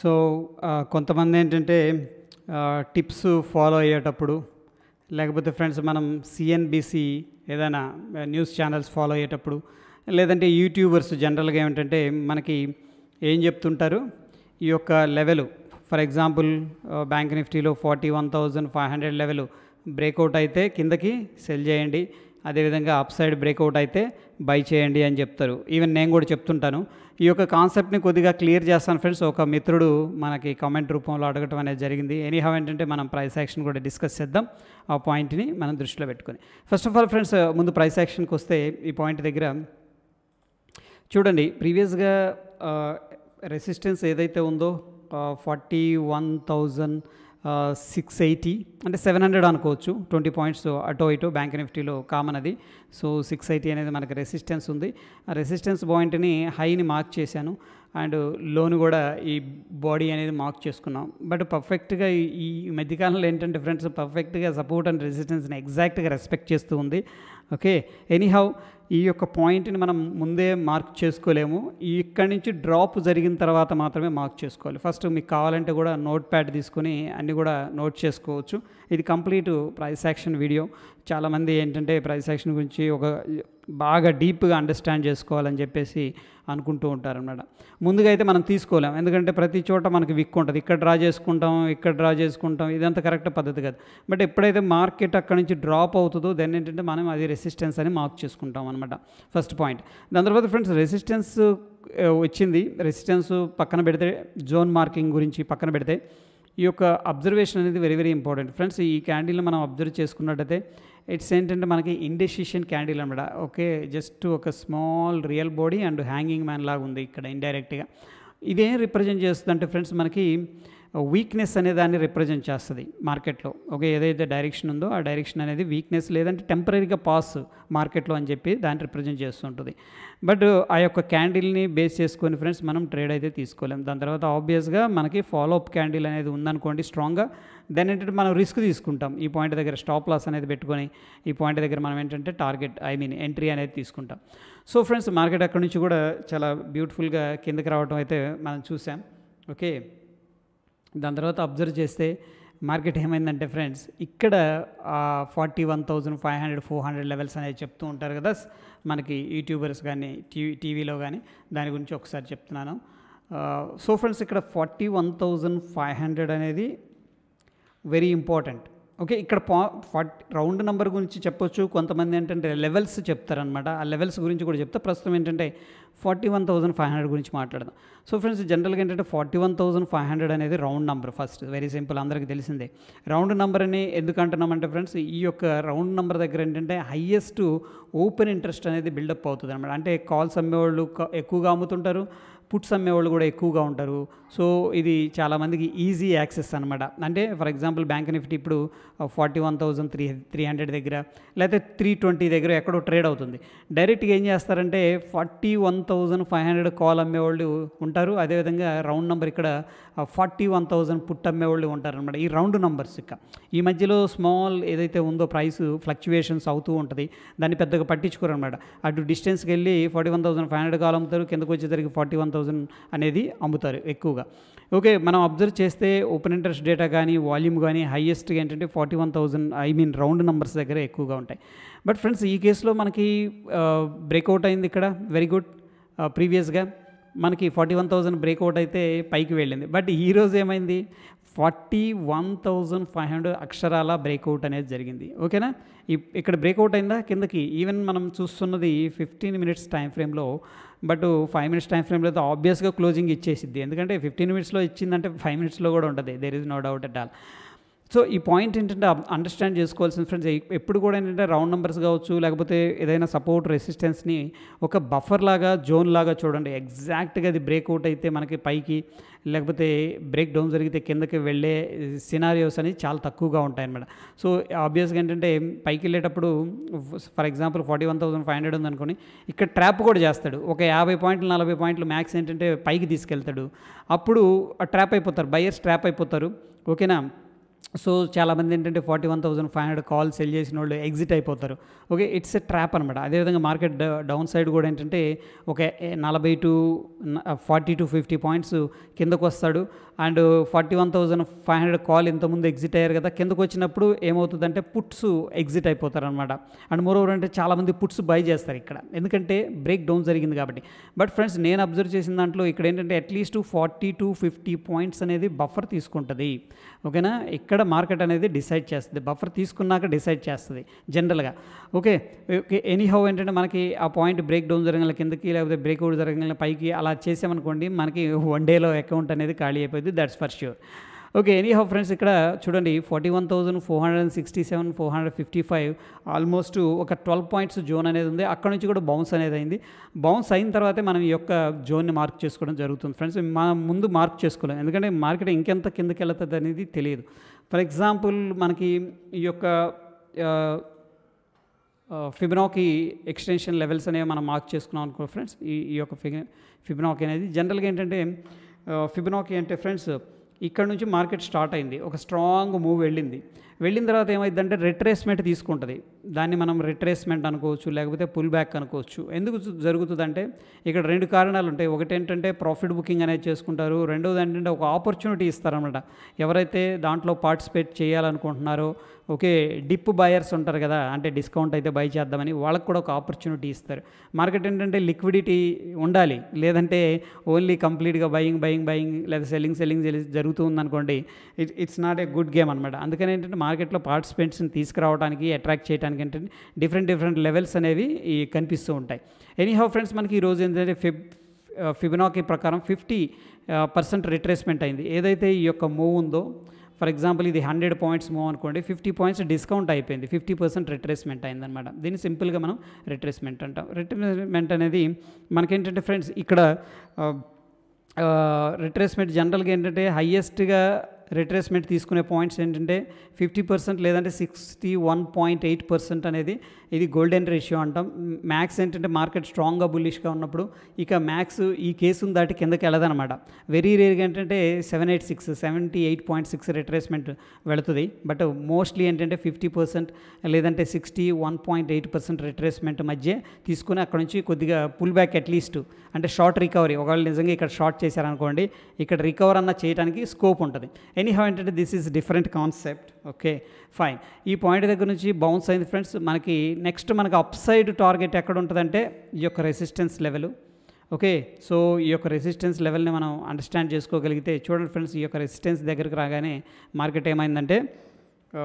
so ఆ, కొంతమంది ఏంటంటే టిప్స్ ఫాలో అయ్యేటప్పుడు లేకపోతే ఫ్రెండ్స్ మనం సిఎన్బిసి ఏదైనా న్యూస్ ఛానల్స్ ఫాలో అయ్యేటప్పుడు లేదంటే యూట్యూబర్స్ జనరల్గా ఏమిటంటే మనకి ఏం చెప్తుంటారు ఈ యొక్క లెవెల్ ఫర్ ఎగ్జాంపుల్ బ్యాంక్ నిఫ్టీలో forty one thousand five hundred level breakout అయితే కిందకి సెల్ చేయండి అదేవిధంగా అప్ సైడ్ బ్రేక్అవుట్ అయితే బై చేయండి అని చెప్తారు ఈవెన్ నేను కూడా చెప్తుంటాను ఈ యొక్క కాన్సెప్ట్ని కొద్దిగా క్లియర్ చేస్తాను ఫ్రెండ్స్ ఒక మిత్రుడు మనకి కామెంట్ రూపంలో అడగటం అనేది జరిగింది ఎనీహౌ ఏంటంటే మనం ప్రైస్ యాక్షన్ కూడా డిస్కస్ చేద్దాం ఆ పాయింట్ని మనం దృష్టిలో పెట్టుకొని ఫస్ట్ ఆఫ్ ఆల్ ఫ్రెండ్స్ ముందు ప్రైస్ యాక్షన్కి వస్తే ఈ పాయింట్ దగ్గర చూడండి ప్రీవియస్గా రెసిస్టెన్స్ ఏదైతే ఉందో forty one thousand six eighty అంటే సెవెన్ హండ్రెడ్ అనుకోవచ్చు ట్వంటీ పాయింట్స్ అటో ఇటో బ్యాంక్ నిఫ్టీలో కామన్ అది సో సిక్స్ ఎయిటీ అనేది మనకి రెసిస్టెన్స్ ఉంది ఆ రెసిస్టెన్స్ పాయింట్ని హైని మార్క్ చేశాను అండ్ లోన్ కూడా ఈ బాడీ అనేది మార్క్ చేసుకున్నాం బట్ పర్ఫెక్ట్గా ఈ ఈ మధ్యకాలంలో ఏంటంటే ఫ్రెండ్స్ పర్ఫెక్ట్గా సపోర్ట్ అండ్ రెసిస్టెన్స్ని ఎగ్జాక్ట్గా రెస్పెక్ట్ చేస్తూ ఉంది ఓకే ఎనీహౌ ఈ యొక్క పాయింట్ని మనం ముందే మార్క్ చేసుకోలేము ఈ ఇక్కడి నుంచి డ్రాప్ జరిగిన తర్వాత మాత్రమే మార్క్ చేసుకోవాలి ఫస్ట్ మీకు కావాలంటే కూడా నోట్ ప్యాడ్ తీసుకొని అన్నీ కూడా నోట్ చేసుకోవచ్చు ఇది కంప్లీట్ ప్రైస్ యాక్షన్ వీడియో చాలామంది ఏంటంటే ప్రైస్ యాక్షన్ గురించి ఒక బాగా డీప్గా అండర్స్టాండ్ చేసుకోవాలని చెప్పేసి అనుకుంటూ ఉంటారన్నమాట ముందుగా అయితే మనం తీసుకోలేం ఎందుకంటే ప్రతి చోట మనకి విక్ ఉంటుంది ఇక్కడ డ్రా చేసుకుంటాం ఇక్కడ డ్రా చేసుకుంటాం ఇదంతా కరెక్ట్ పద్ధతి కాదు బట్ ఎప్పుడైతే మార్కెట్ అక్కడ నుంచి డ్రాప్ అవుతుందో దెన్ ఏంటంటే మనం అది రెసిస్టెన్స్ అని మార్క్ చేసుకుంటాం అనమాట ఫస్ట్ పాయింట్ దాని తర్వాత ఫ్రెండ్స్ రెసిస్టెన్స్ వచ్చింది రెసిస్టెన్స్ పక్కన పెడితే జోన్ మార్కింగ్ గురించి పక్కన పెడితే ఈ యొక్క అబ్జర్వేషన్ అనేది వెరీ వెరీ ఇంపార్టెంట్ ఫ్రెండ్స్ ఈ క్యాండిల్ని మనం అబ్జర్వ్ చేసుకున్నట్టయితే ఇట్స్ ఏంటంటే మనకి ఇండెసిషన్ క్యాండిల్ అనమాట ఓకే జస్ట్ ఒక small real body and hanging man లాగా ఉంది ఇక్కడ ఇండైరెక్ట్గా ఇదేం రిప్రజెంట్ చేస్తుంది అంటే ఫ్రెండ్స్ మనకి వీక్నెస్ అనే దాన్ని రిప్రజెంట్ చేస్తుంది మార్కెట్లో ఓకే ఏదైతే డైరెక్షన్ ఉందో ఆ డైరెక్షన్ అనేది వీక్నెస్ లేదంటే టెంపరీగా పాస్ మార్కెట్లో అని చెప్పి దాన్ని రిప్రజెంట్ చేస్తుంటుంది బట్ ఆ యొక్క క్యాండిల్ని బేస్ చేసుకొని ఫ్రెండ్స్ మనం ట్రేడ్ అయితే తీసుకోలేం దాని తర్వాత ఆబ్వియస్గా మనకి ఫాలో అప్ క్యాండిల్ అనేది ఉందనుకోండి స్ట్రాంగ్గా దెన్ ఏంటంటే మనం రిస్క్ తీసుకుంటాం ఈ పాయింట్ దగ్గర స్టాప్ లాస్ అనేది పెట్టుకొని ఈ పాయింట్ దగ్గర మనం ఏంటంటే టార్గెట్ ఐ మీన్ ఎంట్రీ అనేది తీసుకుంటాం సో ఫ్రెండ్స్ మార్కెట్ అక్కడ నుంచి కూడా చాలా బ్యూటిఫుల్గా కిందకి రావడం అయితే మనం చూసాం ఓకే దాని తర్వాత అబ్జర్వ్ చేస్తే మార్కెట్ ఏమైందంటే ఫ్రెండ్స్ ఇక్కడ forty one thousand five hundred four hundred levels అనేది చెప్తూ ఉంటారు కదా మనకి యూట్యూబర్స్ కానీ టీవీ టీవీలో కానీ దాని గురించి ఒకసారి చెప్తున్నాను సో ఫ్రెండ్స్ ఇక్కడ forty one thousand five hundred అనేది వెరీ ఇంపార్టెంట్ ఓకే ఇక్కడ పా ఫార్టీ రౌండ్ నెంబర్ గురించి చెప్పొచ్చు కొంతమంది ఏంటంటే లెవెల్స్ చెప్తారనమాట ఆ లెవెల్స్ గురించి కూడా చెప్తా ప్రస్తుతం ఏంటంటే forty one thousand five hundred గురించి మాట్లాడదాం సో ఫ్రెండ్స్ జనరల్గా ఏంటంటే forty one thousand five hundred అనేది round number first very simple అందరికీ తెలిసిందే రౌండ్ నెంబర్ అని ఎందుకు అంటున్నామంటే ఫ్రెండ్స్ ఈ యొక్క రౌండ్ నెంబర్ దగ్గర ఏంటంటే హయ్యెస్ట్ ఓపెన్ ఇంట్రెస్ట్ అనేది బిల్డప్ అవుతుంది అనమాట అంటే కాల్స్ అమ్మేవాళ్ళు క- ఎక్కువగా అమ్ముతుంటారు పుట్స్ అమ్మేవాళ్ళు కూడా ఎక్కువగా ఉంటారు సో ఇది చాలామందికి ఈజీ యాక్సెస్ అనమాట అంటే ఫర్ ఎగ్జాంపుల్ బ్యాంక్ నిఫ్టీ ఇప్పుడు forty one thousand three three hundred దగ్గర లేకపోతే త్రీ ట్వంటీ దగ్గర ఎక్కడో ట్రేడ్ అవుతుంది డైరెక్ట్గా ఏం చేస్తారంటే forty one thousand five hundred call అమ్మేవాళ్ళు ఉంటారు అదేవిధంగా రౌండ్ నెంబర్ ఇక్కడ ఫార్టీ వన్ థౌజండ్ పుట్ అమ్మేవాళ్ళు ఉంటారు అనమాట ఈ రౌండ్ నెంబర్స్ ఇక ఈ మధ్యలో స్మాల్ ఏదైతే ఉందో ప్రైస్ ఫ్లక్చువేషన్స్ అవుతూ ఉంటుంది దాన్ని పెద్దగా పట్టించుకోరు అనమాట అటు డిస్టెన్స్కి వెళ్ళి forty one thousand five hundred call అమ్ముతారు కిందకు వచ్చేసరికి ఫార్టీ వన్ థౌసండ్ అనేది అమ్ముతారు ఎక్కువగా ఓకే మనం అబ్జర్వ్ చేస్తే ఓపెన్ ఇంట్రెస్ట్ డేటా కానీ వాల్యూమ్ కానీ హైయెస్ట్గా ఏంటంటే forty one thousand I mean round numbers దగ్గర ఎక్కువగా ఉంటాయి బట్ ఫ్రెండ్స్ ఈ కేసులో మనకి బ్రేక్అవుట్ అయింది ఇక్కడ వెరీ గుడ్ ప్రీవియస్గా మనకి ఫార్టీ వన్ థౌజండ్ బ్రేక్అవుట్ అయితే పైకి వెళ్ళింది బట్ ఈ రోజు ఏమైంది forty one thousand five hundred అక్షరాల బ్రేక్అవుట్ అనేది జరిగింది ఓకేనా ఇప్- ఇక్కడ బ్రేక్అవుట్ అయిందా కిందకి ఈవెన్ మనం చూస్తున్నది ఫిఫ్టీన్ మినిట్స్ టైం ఫ్రేమ్లో బట్ ఫైవ్ మినిట్స్ టైం ఫ్రేమ్లో అయితే ఆబ్వియస్గా క్లోజింగ్ ఇచ్చేసిద్ది ఎందుకంటే ఫిఫ్టీన్ మినిట్స్లో ఇచ్చిందంటే ఫైవ్ మినిట్స్లో కూడా ఉంటుంది there is no doubt at all so ఈ పాయింట్ ఏంటంటే అండర్స్టాండ్ చేసుకోవాల్సిన ఫ్రెండ్స్ ఎప్పుడు కూడా ఏంటంటే రౌండ్ నెంబర్స్ కావచ్చు లేకపోతే ఏదైనా సపోర్ట్ రెసిస్టెన్స్ని ఒక బఫర్ లాగా జోన్ లాగా చూడండి ఎగ్జాక్ట్గా అది బ్రేక్అవుట్ అయితే మనకి పైకి లేకపోతే బ్రేక్ డౌన్ జరిగితే కిందకి వెళ్ళే సినారియోస్ అనేవి చాలా తక్కువగా ఉంటాయి అన్నమాట సో ఆబ్వియస్గా ఏంటంటే పైకి వెళ్ళేటప్పుడు for example forty one thousand five hundred ఉందనుకోని ఇక్కడ ట్రాప్ కూడా చేస్తాడు ఒక యాభై పాయింట్లు నలభై పాయింట్లు మ్యాక్స్ ఏంటంటే పైకి తీసుకెళ్తాడు అప్పుడు ట్రాప్ అయిపోతారు బయర్స్ ట్రాప్ అయిపోతారు ఓకేనా సో చాలామంది ఏంటంటే forty one thousand five hundred call sell చేసిన వాళ్ళు ఎగ్జిట్ అయిపోతారు ఓకే ఇట్స్ ఎ ట్రాప్ అనమాట అదేవిధంగా మార్కెట్ డౌన్ సైడ్ కూడా ఏంటంటే ఒక నలభై to forty to fifty points కిందకు వస్తాడు and forty one thousand five hundred call ఇంతకుముందు ఎగ్జిట్ అయ్యారు కదా కిందకు వచ్చినప్పుడు ఏమవుతుందంటే పుట్స్ ఎగ్జిట్ అయిపోతారు అనమాట అండ్ మోరోవర్ అంటే చాలామంది పుట్స్ బై చేస్తారు ఇక్కడ ఎందుకంటే బ్రేక్ డౌన్ జరిగింది కాబట్టి బట్ ఫ్రెండ్స్ నేను అబ్జర్వ్ చేసిన దాంట్లో ఇక్కడ ఏంటంటే at least forty to fifty points అనేది బఫర్ తీసుకుంటుంది ఓకేనా ఇక్కడ మార్కెట్ అనేది డిసైడ్ చేస్తుంది బఫర్ తీసుకున్నాక డిసైడ్ చేస్తుంది జనరల్గా ఓకే ఓకే ఎనీ హౌ ఏంటంటే మనకి ఆ పాయింట్ బ్రేక్ డౌన్ జరగల కిందకి లేకపోతే బ్రేక్అవుట్ జరగల పైకి అలా చేసామనుకోండి మనకి వన్ డేలో అకౌంట్ అనేది ఖాళీ అయిపోయింది that's for sure okay any how friends ఇక్కడ చూడండి forty one thousand four hundred and sixty seven four hundred fifty five almost ఒక ట్వెల్వ్ పాయింట్స్ జోన్ అనేది ఉంది అక్కడ నుంచి కూడా బౌన్స్ అనేది అయింది బౌన్స్ అయిన తర్వాతే మనం ఈ యొక్క జోన్ని మార్క్ చేసుకోవడం జరుగుతుంది ఫ్రెండ్స్ మనం ముందు మార్క్ చేసుకోలేం ఎందుకంటే మార్కెట్ ఇంకెంత కిందకి వెళ్తుంది అనేది తెలియదు ఫర్ ఎగ్జాంపుల్ మనకి ఈ యొక్క ఫిబినాకి ఎక్స్టెన్షన్ లెవెల్స్ అనేవి మనం మార్క్ చేసుకున్నాం అనుకో ఫ్రెండ్స్ ఈ ఈ యొక్క ఫి ఫిబినాకి అనేది జనరల్గా ఏంటంటే ఫిబినాకి అంటే ఫ్రెండ్స్ ఇక్కడ నుంచి మార్కెట్ స్టార్ట్ అయింది ఒక స్ట్రాంగ్ మూవ్ వెళ్ళింది వెళ్ళిన తర్వాత ఏమైందంటే రిట్రేస్మెంట్ తీసుకుంటుంది దాన్ని మనం రిట్రేస్మెంట్ అనుకోవచ్చు లేకపోతే పుల్ బ్యాక్ అనుకోవచ్చు ఎందుకు జ- జరుగుతుందంటే ఇక్కడ రెండు కారణాలు ఉంటాయి ఒకటి ఏంటంటే ప్రాఫిట్ బుకింగ్ అనేది చేసుకుంటారు రెండోది ఏంటంటే ఒక ఆపర్చునిటీ ఇస్తారన్నమాట ఎవరైతే దాంట్లో పార్టిసిపేట్ చేయాలనుకుంటున్నారో ఓకే డిప్ బయర్స్ ఉంటారు కదా అంటే డిస్కౌంట్ అయితే బై చేద్దామని వాళ్ళకి కూడా ఒక ఆపర్చునిటీ ఇస్తారు మార్కెట్ ఏంటంటే లిక్విడిటీ ఉండాలి లేదంటే ఓన్లీ కంప్లీట్గా బయింగ్ బయింగ్ బయింగ్ లేదా సెల్లింగ్ సెల్లింగ్ జరుగుతూ ఉందనుకోండి it it's not a good game అనమాట అందుకని ఏంటంటే మార్కెట్లో పార్టిసిపెంట్స్ని తీసుకురావడానికి అట్రాక్ట్ చేయడానికి ఏంటంటే డిఫరెంట్ డిఫరెంట్ లెవెల్స్ అనేవి ఈ కనిపిస్తూ ఉంటాయి ఎనీ హౌ ఫ్రెండ్స్ మనకి ఈరోజు ఏంటంటే ఫిబ్ ఫిబినాకి ప్రకారం ఫిఫ్టీ పర్సెంట్ రిట్రేస్మెంట్ అయింది ఏదైతే ఈ యొక్క మూవ్ ఉందో ఫర్ ఎగ్జాంపుల్ ఇది హండ్రెడ్ పాయింట్స్ మూవ్ అనుకోండి ఫిఫ్టీ పాయింట్స్ డిస్కౌంట్ అయిపోయింది ఫిఫ్టీ పర్సెంట్ రిట్రేస్మెంట్ అయిందనమాట దీన్ని సింపుల్గా మనం రిట్రేస్మెంట్ అంటాం రిట్రేస్మెంట్ అనేది మనకేంటంటే ఫ్రెండ్స్ ఇక్కడ రిట్రేస్మెంట్ జనరల్గా ఏంటంటే హయ్యెస్ట్గా రిట్రేస్మెంట్ తీసుకునే పాయింట్స్ ఏంటంటే ఫిఫ్టీ పర్సెంట్ లేదంటే sixty one point eight percent అనేది ఇది గోల్డెన్ రేషియో అంటాం మ్యాక్స్ ఏంటంటే మార్కెట్ స్ట్రాంగ్గా బుల్లిష్గా ఉన్నప్పుడు ఇక మ్యాక్స్ ఈ కేసును దాటి కిందకి వెళ్ళదనమాట వెరీ రేర్గా ఏంటంటే seven eight six seventy eight point six retracement వెళుతుంది బట్ మోస్ట్లీ ఏంటంటే ఫిఫ్టీ పర్సెంట్ లేదంటే sixty one point eight percent retracement మధ్య తీసుకుని అక్కడ నుంచి కొద్దిగా పుల్ బ్యాక్ అట్లీస్ట్ అంటే షార్ట్ రికవరీ ఒకవేళ నిజంగా ఇక్కడ షార్ట్ చేశారనుకోండి ఇక్కడ రికవర్ అన్న చేయడానికి స్కోప్ ఉంటుంది ఎనీహౌ ఏంటంటే this is different concept okay fine ఈ పాయింట్ దగ్గర నుంచి బౌన్స్ అయింది ఫ్రెండ్స్ మనకి నెక్స్ట్ మనకి అప్ సైడ్ టార్గెట్ ఎక్కడ ఉంటుందంటే ఈ యొక్క రెసిస్టెన్స్ లెవెల్ ఓకే సో ఈ యొక్క రెసిస్టెన్స్ లెవెల్ని మనం అండర్స్టాండ్ చేసుకోగలిగితే చూడండి ఫ్రెండ్స్ ఈ యొక్క రెసిస్టెన్స్ దగ్గరికి రాగానే మార్కెట్ ఏమైందంటే ఆ,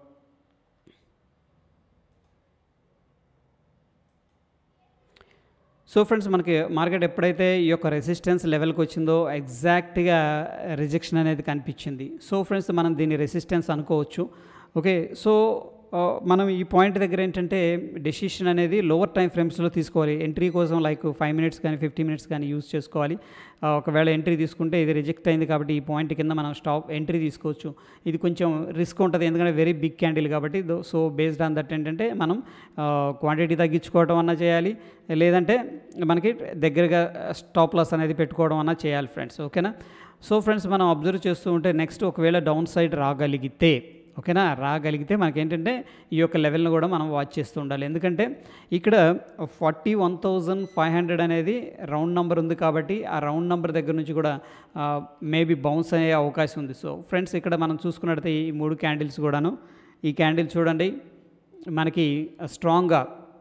సో ఫ్రెండ్స్ మనకి మార్కెట్ ఎప్పుడైతే ఈ యొక్క రెసిస్టెన్స్ లెవెల్కి వచ్చిందో ఎగ్జాక్ట్గా రిజెక్షన్ అనేది కనిపించింది సో ఫ్రెండ్స్ మనం దీన్ని రెసిస్టెన్స్ అనుకోవచ్చు ఓకే సో ఆ, మనం ఈ పాయింట్ దగ్గర ఏంటంటే డెసిషన్ అనేది లోవర్ టైం ఫ్రేమ్స్లో తీసుకోవాలి ఎంట్రీ కోసం లైక్ ఫైవ్ మినిట్స్ కానీ ఫిఫ్టీ మినిట్స్ కానీ యూస్ చేసుకోవాలి ఆ, ఒకవేళ ఎంట్రీ తీసుకుంటే ఇది రిజెక్ట్ అయింది కాబట్టి ఈ పాయింట్ కింద మనం స్టాప్ ఎంట్రీ తీసుకోవచ్చు ఇది కొంచెం రిస్క్ ఉంటుంది ఎందుకంటే వెరీ బిగ్ క్యాండిల్ కాబట్టి though- so based on that ఏంటంటే మనం క్వాంటిటీ తగ్గించుకోవడం అన్నా చేయాలి లేదంటే మనకి దగ్గరగా స్టాప్ లాస్ అనేది పెట్టుకోవడం అన్నా చేయాలి ఫ్రెండ్స్ ఓకేనా సో ఫ్రెండ్స్ మనం అబ్జర్వ్ చేస్తూ ఉంటే నెక్స్ట్ ఒకవేళ డౌన్ సైడ్ రాగలిగితే ఓకేనా రాగలిగితే మనకేంటంటే ఈ యొక్క లెవెల్ని కూడా మనం వాచ్ చేస్తూ ఉండాలి ఎందుకంటే ఇక్కడ forty one thousand five hundred అనేది రౌండ్ నెంబర్ ఉంది కాబట్టి ఆ రౌండ్ నెంబర్ దగ్గర నుంచి కూడా మేబీ బౌన్స్ అయ్యే అవకాశం ఉంది సో ఫ్రెండ్స్ ఇక్కడ మనం చూసుకున్నట్టయితే ఈ మూడు క్యాండిల్స్ కూడాను ఈ క్యాండిల్ చూడండి మనకి స్ట్రాంగ్గా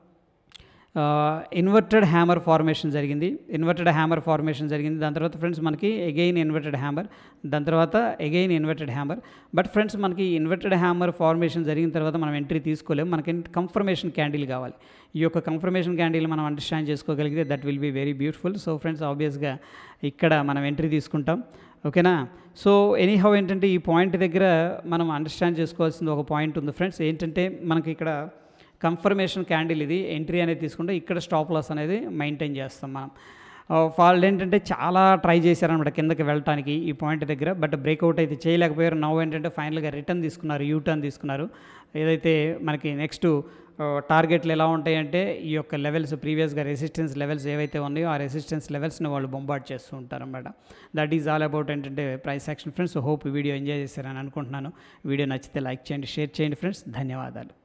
ఇన్వర్టెడ్ హ్యామర్ ఫార్మేషన్ జరిగింది ఇన్వర్టెడ్ హ్యామర్ ఫార్మేషన్ జరిగింది దాని తర్వాత ఫ్రెండ్స్ మనకి ఎగైన్ ఇన్వర్టెడ్ హ్యామర్ దాని తర్వాత again inverted hammer but friends మనకి ఇన్వర్టెడ్ హ్యామర్ ఫార్మేషన్ జరిగిన తర్వాత మనం ఎంట్రీ తీసుకోలేము మనకి కన్ఫర్మేషన్ క్యాండిల్ కావాలి ఈ యొక్క కన్ఫర్మేషన్ క్యాండిల్ మనం అండర్స్టాండ్ చేసుకోగలిగితే that will be very beautiful so friends ఆబ్వియస్గా ఇక్కడ మనం ఎంట్రీ తీసుకుంటాం ఓకేనా సో ఎనీహౌ ఏంటంటే ఈ పాయింట్ దగ్గర మనం అండర్స్టాండ్ చేసుకోవాల్సింది ఒక పాయింట్ ఉంది ఫ్రెండ్స్ ఏంటంటే మనకి ఇక్కడ కన్ఫర్మేషన్ క్యాండిల్ ఇది ఎంట్రీ అనేది తీసుకుంటే ఇక్కడ స్టాప్ లాస్ అనేది మెయింటైన్ చేస్తాం మనం ఆ, వాళ్ళు ఏంటంటే చాలా ట్రై చేశారనమాట కిందకి వెళ్ళటానికి ఈ పాయింట్ దగ్గర బట్ బ్రేక్అవుట్ అయితే చేయలేకపోయారు నవ్వు ఏంటంటే ఫైనల్గా రిటర్న్ తీసుకున్నారు యూ టర్న్ తీసుకున్నారు ఏదైతే మనకి నెక్స్ట్ టార్గెట్లు ఎలా ఉంటాయంటే ఈ యొక్క లెవెల్స్ ప్రీవియస్గా రెసిస్టెన్స్ లెవెల్స్ ఏవైతే ఉన్నాయో ఆ రెసిస్టెన్స్ లెవెల్స్ని వాళ్ళు బొంబాట్ చేస్తూ ఉంటారన్నమాట దట్ ఈజ్ ఆల్ అబౌట్ ఏంటంటే price action friends hope video enjoy చేశారని అనుకుంటున్నాను వీడియో నచ్చితే లైక్ చేయండి షేర్ చేయండి ఫ్రెండ్స్ ధన్యవాదాలు